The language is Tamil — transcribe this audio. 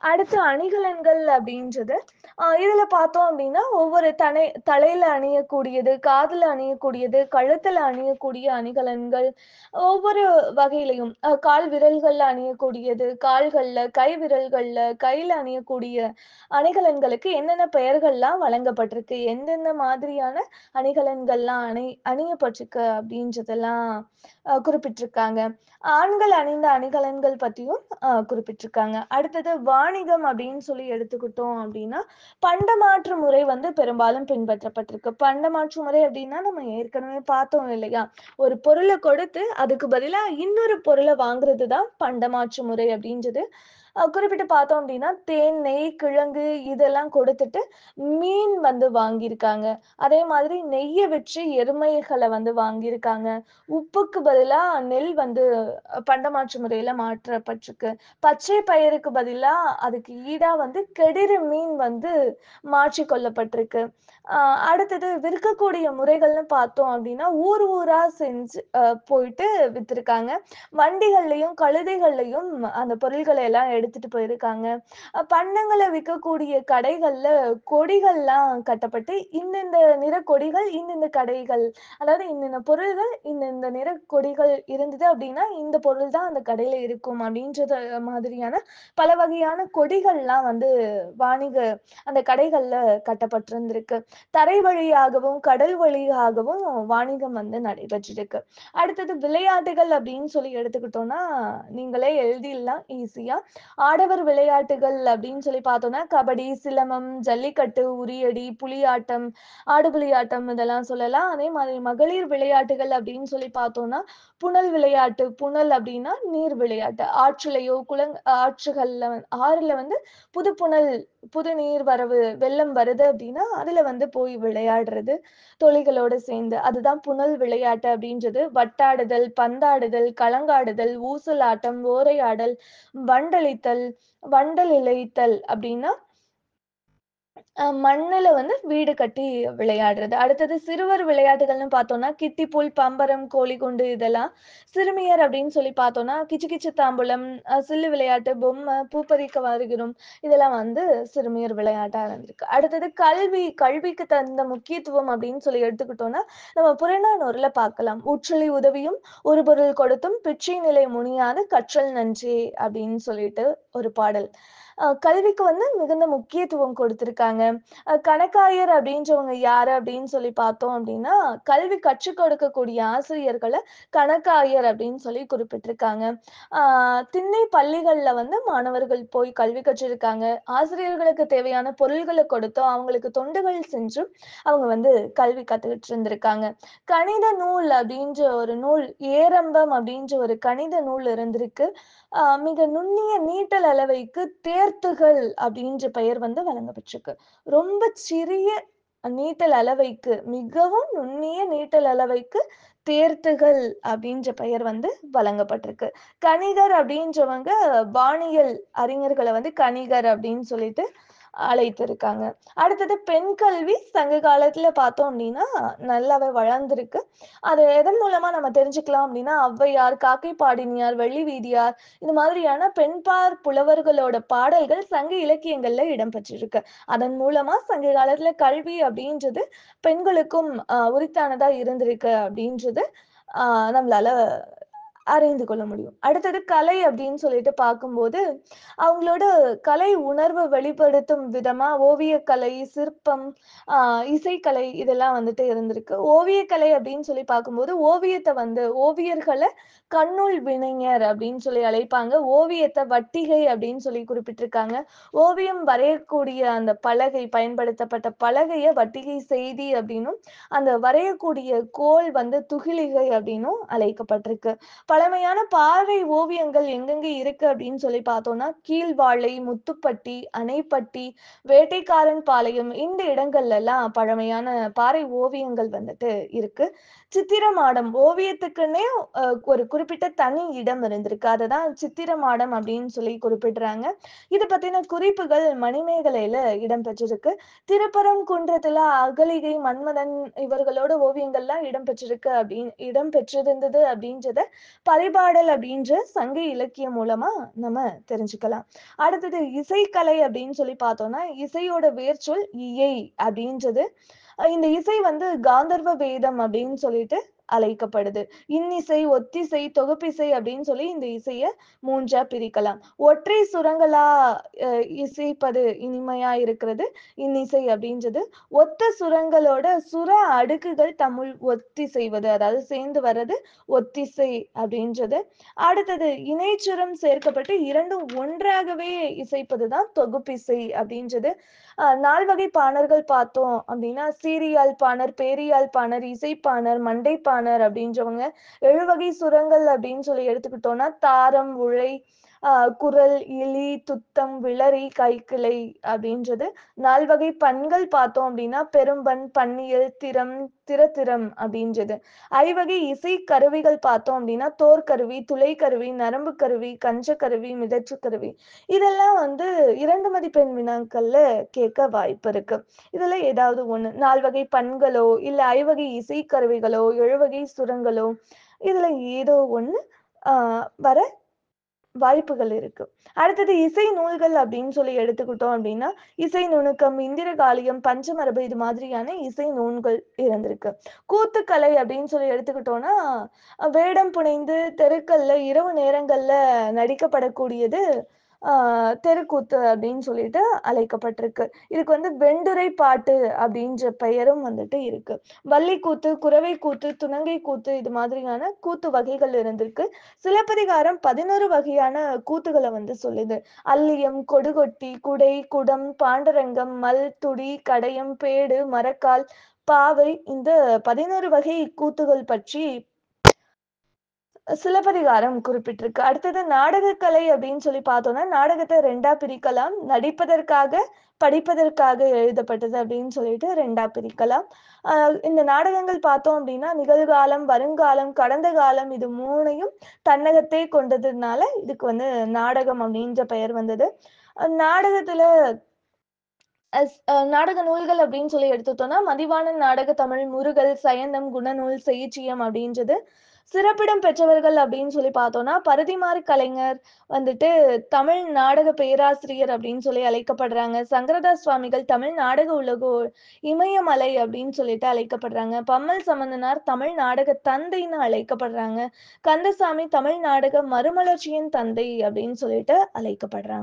அடுத்து அணிகலன்கள் அப்படின்றது ஆஹ் இதுல பார்த்தோம் அப்படின்னா ஒவ்வொரு தலை தலையில அணியக்கூடியது காதுல அணியக்கூடியது கழுத்துல அணியக்கூடிய அணிகலன்கள் ஒவ்வொரு வகையிலையும் அஹ் கால் விரல்கள்ல அணியக்கூடியது கால்கள்ல கை விரல்கள்ல கையில அணியக்கூடிய அணிகலன்களுக்கு என்னென்ன பெயர்கள்லாம் வழங்கப்பட்டிருக்கு எந்தெந்த மாதிரியான அணிகலன்கள்லாம் அணி அணியப்பட்டிருக்கு அப்படின்றதெல்லாம் அஹ் குறிப்பிட்டிருக்காங்க ஆண்கள் அணிந்த அணிகலன்கள் பத்தியும் அஹ் குறிப்பிட்டிருக்காங்க அடுத்தது வாணிகம் அப்படின்னு சொல்லி எடுத்துக்கிட்டோம் அப்படின்னா பண்டமாற்று முறை வந்து பெரும்பாலும் பின்பற்றப்பட்டிருக்கு பண்டமாற்று முறை அப்படின்னா நம்ம ஏற்கனவே பார்த்தோம் இல்லையா ஒரு பொருளை கொடுத்து அதுக்கு பதிலா இன்னொரு பொருளை வாங்குறது தான் பண்டமாற்று முறை அப்படின்றது அஹ் குறிப்பிட்டு பார்த்தோம் அப்படின்னா தேன் நெய் கிழங்கு இதெல்லாம் கொடுத்துட்டு மீன் வந்து வாங்கியிருக்காங்க அதே மாதிரி நெய்யை வச்சு எருமைகளை வந்து வாங்கியிருக்காங்க உப்புக்கு பதிலா நெல் வந்து அஹ் பண்டமாற்று முறையில மாற்றப்பட்டிருக்கு பச்சை பயிருக்கு பதிலா அதுக்கு ஈடா வந்து கெடிரு மீன் வந்து மாற்றி கொள்ளப்பட்டிருக்கு ஆஹ் அடுத்தது விற்கக்கூடிய முறைகள்னு பார்த்தோம் அப்படின்னா ஊர் ஊரா செஞ்சு அஹ் போயிட்டு வித்திருக்காங்க வண்டிகள்லயும் கழுதைகள்லயும் அந்த பொருள்களை எல்லாம் எடுத்துட்டு போயிருக்காங்க அஹ் பண்டங்களை விற்கக்கூடிய கடைகள்ல கொடிகள்லாம் கட்டப்பட்டு இந்தந்த நிற கொடிகள் இந்தந்த கடைகள் அதாவது இந்தந்த பொருள்கள் இந்தந்த நிற கொடிகள் இருந்தது அப்படின்னா இந்த பொருள் தான் அந்த கடையில இருக்கும் அப்படின்றது மாதிரியான பல வகையான கொடிகள்லாம் வந்து வாணிக அந்த கடைகள்ல கட்டப்பட்டிருந்திருக்கு தரை வழியாகவும் கடல் வழியாகவும் வாணிகம் வந்து நடைபெற்றிருக்கு அடுத்தது விளையாட்டுகள் அப்படின்னு சொல்லி எடுத்துக்கிட்டோம்னா நீங்களே எழுதிடலாம் ஈஸியா ஆடவர் விளையாட்டுகள் அப்படின்னு சொல்லி பார்த்தோம்னா கபடி சிலம்பம் ஜல்லிக்கட்டு உரியடி புலியாட்டம் ஆடுபுலியாட்டம் இதெல்லாம் சொல்லலாம் அதே மாதிரி மகளிர் விளையாட்டுகள் அப்படின்னு சொல்லி பார்த்தோம்னா புனல் விளையாட்டு புனல் அப்படின்னா நீர் விளையாட்டு ஆற்றுலையோ குளங் ஆற்றுகள்ல வந்து- ஆறுல வந்து புது புனல் புது நீர் வரவு வெள்ளம் வருது அப்படின்னா அதுல வந்து போய் விளையாடுறது தொழிகளோட சேர்ந்து அதுதான் புனல் விளையாட்டு அப்படின்றது வட்டாடுதல் பந்தாடுதல் களங்காடுதல் ஊசலாட்டம் ஓரையாடல் வண்டளித்தல் வண்டல் இழைத்தல் அப்படின்னா அஹ் மண்ணுல வந்து வீடு கட்டி விளையாடுறது அடுத்தது சிறுவர் விளையாட்டுகள்னு பார்த்தோம்னா கிட்டிப்புல் பம்பரம் கோழிக்குண்டு இதெல்லாம் சிறுமியர் அப்படின்னு சொல்லி பார்த்தோம்னா கிச்சு கிச்சு தாம்பூலம் அஹ் சில்லு விளையாட்டு பொம்மை பூப்பறிக்க வருகிறோம் இதெல்லாம் வந்து சிறுமியர் விளையாட்டா இருந்திருக்கு அடுத்தது கல்வி கல்விக்கு தந்த முக்கியத்துவம் அப்படின்னு சொல்லி எடுத்துக்கிட்டோம்னா நம்ம புறநானூறுல பார்க்கலாம் உற்றலை உதவியும் ஒரு பொருள் கொடுத்தும் பிச்சை நிலை முனியாது கற்றல் நன்றே அப்படின்னு சொல்லிட்டு ஒரு பாடல் அஹ் கல்விக்கு வந்து மிகுந்த முக்கியத்துவம் கொடுத்திருக்காங்க அஹ் கணக்காயர் அப்படின்றவங்க யாரு அப்படின்னு சொல்லி பார்த்தோம் அப்படின்னா கல்வி கற்றுக் கொடுக்கக்கூடிய ஆசிரியர்களை கணக்காயர் அப்படின்னு சொல்லி குறிப்பிட்டிருக்காங்க ஆஹ் திண்ணை பள்ளிகள்ல வந்து மாணவர்கள் போய் கல்வி கற்றிருக்காங்க ஆசிரியர்களுக்கு தேவையான பொருள்களை கொடுத்தோம் அவங்களுக்கு தொண்டுகள் செஞ்சும் அவங்க வந்து கல்வி கத்துக்கிட்டு இருந்திருக்காங்க கணித நூல் அப்படின்ற ஒரு நூல் ஏரம்பம் அப்படின்ற ஒரு கணித நூல் இருந்திருக்கு ஆஹ் மிக நுண்ணிய நீட்டல் அளவைக்கு தேர்த்துகள் அப்படின்ற பெயர் வந்து வழங்கப்பட்டிருக்கு ரொம்ப சிறிய நீட்டல் அளவைக்கு மிகவும் நுண்ணிய நீட்டல் அளவைக்கு தேர்த்துகள் அப்படின்ற பெயர் வந்து வழங்கப்பட்டிருக்கு கணிகர் அப்படின்றவங்க வானியல் அறிஞர்களை வந்து கணிகர் அப்படின்னு சொல்லிட்டு அழைத்திருக்காங்க அடுத்தது பெண் கல்வி சங்க காலத்துல பார்த்தோம் அப்படின்னா நல்லாவே வளர்ந்திருக்கு அது எதன் மூலமா நம்ம தெரிஞ்சுக்கலாம் அப்படின்னா ஔவையார் காக்கை பாடினியார் வெள்ளி வீதியார் இது மாதிரியான பெண்பார் புலவர்களோட பாடல்கள் சங்க இலக்கியங்கள்ல இடம்பெற்றிருக்கு அதன் மூலமா சங்க காலத்துல கல்வி அப்படின்றது பெண்களுக்கும் ஆஹ் உரித்தானதா இருந்திருக்கு அப்படின்றது ஆஹ் நம்மளால அறிந்து கொள்ள முடியும் அடுத்தது கலை அப்படின்னு சொல்லிட்டு பார்க்கும்போது அவங்களோட கலை உணர்வை வெளிப்படுத்தும் விதமா ஓவியக்கலை சிற்பம் ஆஹ் இசைக்கலை இதெல்லாம் வந்துட்டு இருந்திருக்கு ஓவியக்கலை அப்படின்னு சொல்லி பார்க்கும்போது ஓவியத்தை வந்து ஓவியர்களை கண்ணுள் வினைஞர் அப்படின்னு சொல்லி அழைப்பாங்க ஓவியத்தை வட்டிகை அப்படின்னு சொல்லி குறிப்பிட்டிருக்காங்க ஓவியம் வரையக்கூடிய அந்த பலகை பயன்படுத்தப்பட்ட பலகைய வட்டிகை செய்தி அப்படின்னும் அந்த வரையக்கூடிய கோல் வந்து துகிலிகை அப்படின்னும் அழைக்கப்பட்டிருக்கு பழமையான பாறை ஓவியங்கள் எங்கெங்க இருக்கு அப்படின்னு சொல்லி பார்த்தோம்னா கீழ்வாழை முத்துப்பட்டி அணைப்பட்டி வேட்டைக்காரன் பாளையம் இந்த இடங்கள்ல எல்லாம் பழமையான பாறை ஓவியங்கள் வந்துட்டு இருக்கு சித்திரமாடம் ஓவியத்துக்குன்னே அஹ், ஒரு குறிப்பிட்ட தனி இடம் இருந்திருக்கு அதை தான் சித்திரமாடம் அப்படின்னு சொல்லி குறிப்பிடுறாங்க இது பத்தின குறிப்புகள் மணிமேகலையில இடம்பெற்றிருக்கு திருப்பரங்குன்றத்துல அகலிகை மன்மதன் இவர்களோட ஓவியங்கள்லாம் இடம்பெற்றிருக்கு அப்படின்னு இடம்பெற்றிருந்தது அப்படின்றத பரிபாடல் அப்படின்ற சங்க இலக்கியம் மூலமா நம்ம தெரிஞ்சுக்கலாம் அடுத்தது இசைக்கலை அப்படின்னு சொல்லி பார்த்தோம்னா இசையோட வேர்ச்சொல் இயை அப்படின்றது அஹ் இந்த இசை வந்து காந்தர்வ வேதம் அப்படின்னு சொல்லிட்டு அழைக்கப்படுது இன்னிசை ஒத்திசை தொகுப்பிசை அப்படின்னு சொல்லி இந்த இசைய மூன்றா பிரிக்கலாம் ஒற்றை சுரங்களா அஹ் இசைப்பது இனிமையா இருக்கிறது இன்னிசை அப்படின்றது ஒத்த சுரங்களோட சுர அடுக்குகள் தமிழ் ஒத்திசைவது அதாவது சேர்ந்து வர்றது ஒத்திசை அப்படின்றது அடுத்தது இணைச்சுரம் சேர்க்கப்பட்டு இரண்டும் ஒன்றாகவே இசைப்பதுதான் தொகுப்பிசை அப்படின்றது ஆஹ் நால்வகை பாணர்கள் பார்த்தோம் அப்படின்னா சீரியால் பாணர் பேரியால் பாணர் இசைப்பாணர் மண்டைப்பாணர் அப்படின்றவங்க எழுவகை சுரங்கள் அப்படின்னு சொல்லி எடுத்துக்கிட்டோம்னா தாரம் உழை ஆஹ் குரல் இலி துத்தம் விளரி கைக்கிளை அப்படின்றது நால்வகை பண்கள் பார்த்தோம் அப்படின்னா பெரும்பன் பன்னியல் திறம் திறத்திறம் அப்படின்றது ஐவகை இசை கருவிகள் பார்த்தோம் அப்படின்னா தோற்கருவி துளைக்கருவி நரம்பு கருவி கஞ்ச கருவி மிதற்று கருவி இதெல்லாம் வந்து இரண்டு மதிப்பெண் வினாக்கள்ல கேட்க வாய்ப்பு இருக்கு இதுல ஏதாவது ஒண்ணு நால்வகை பண்களோ இல்ல ஐவகை இசை கருவிகளோ எழுவகை சுரங்களோ இதுல ஏதோ ஒண்ணு ஆஹ் வர வாய்ப்புகள் இருக்கு அடுத்தது இசை நூல்கள் அப்படின்னு சொல்லி எடுத்துக்கிட்டோம் அப்படின்னா இசை நுணுக்கம் இந்திரகாளியம் பஞ்சமரபு இது மாதிரியான இசை நூல்கள் இருந்திருக்கு கூத்துக்கலை அப்படின்னு சொல்லி எடுத்துக்கிட்டோம்னா வேடம் புனைந்து தெருக்கல்ல இரவு நேரங்கள்ல நடிக்கப்படக்கூடியது ஆஹ் தெருக்கூத்து அப்படின்னு சொல்லிட்டு அழைக்கப்பட்டிருக்கு இதுக்கு வந்து வெண்டுரை பாட்டு அப்படின்ற பெயரும் வந்துட்டு இருக்கு வள்ளிக்கூத்து குறவை கூத்து துணங்கை கூத்து இது மாதிரியான கூத்து வகைகள் இருந்திருக்கு சிலப்பதிகாரம் பதினோரு வகையான கூத்துகளை வந்து சொல்லுது அல்லியம் கொடுகொட்டி குடை குடம் பாண்டரங்கம் மல் துடி கடையம் பேடு மரக்கால் பாவை இந்த பதினோரு வகை கூத்துகள் பற்றி சிலப்பதிகாரம் குறிப்பிட்டிருக்கு அடுத்தது நாடகக்கலை அப்படின்னு சொல்லி பார்த்தோம்னா நாடகத்தை ரெண்டா பிரிக்கலாம் நடிப்பதற்காக படிப்பதற்காக எழுதப்பட்டது அப்படின்னு சொல்லிட்டு ரெண்டா பிரிக்கலாம் ஆஹ் இந்த நாடகங்கள் பார்த்தோம் அப்படின்னா நிகழ்காலம் வருங்காலம் கடந்த காலம் இது மூணையும் தன்னகத்தே கொண்டதுனால இதுக்கு வந்து நாடகம் அப்படின்ற பெயர் வந்தது அஹ் நாடகத்துல அஸ்- அஹ் நாடக நூல்கள் அப்படின்னு சொல்லி எடுத்துட்டோம்னா மதிவாணன் நாடக தமிழ் முருகல் சயந்தம் குணநூல் செய்யிச்சியம் அப்படின்றது சிறப்பிடம் பெற்றவர்கள் அப்படின்னு சொல்லி பார்த்தோம்னா பருதிமாறு கலைஞர் வந்துட்டு தமிழ் நாடக பேராசிரியர் அப்படின்னு சொல்லி அழைக்கப்படுறாங்க சங்கரதாஸ் சுவாமிகள் தமிழ் நாடக உலகோ இமயமலை அப்படின்னு சொல்லிட்டு அழைக்கப்படுறாங்க பம்மல் சம்பந்தனார் தமிழ் நாடக தந்தைன்னு அழைக்கப்படுறாங்க கந்தசாமி தமிழ் நாடக மறுமலர்ச்சியின் தந்தை அப்படின்னு சொல்லிட்டு அழைக்கப்படுறாங்க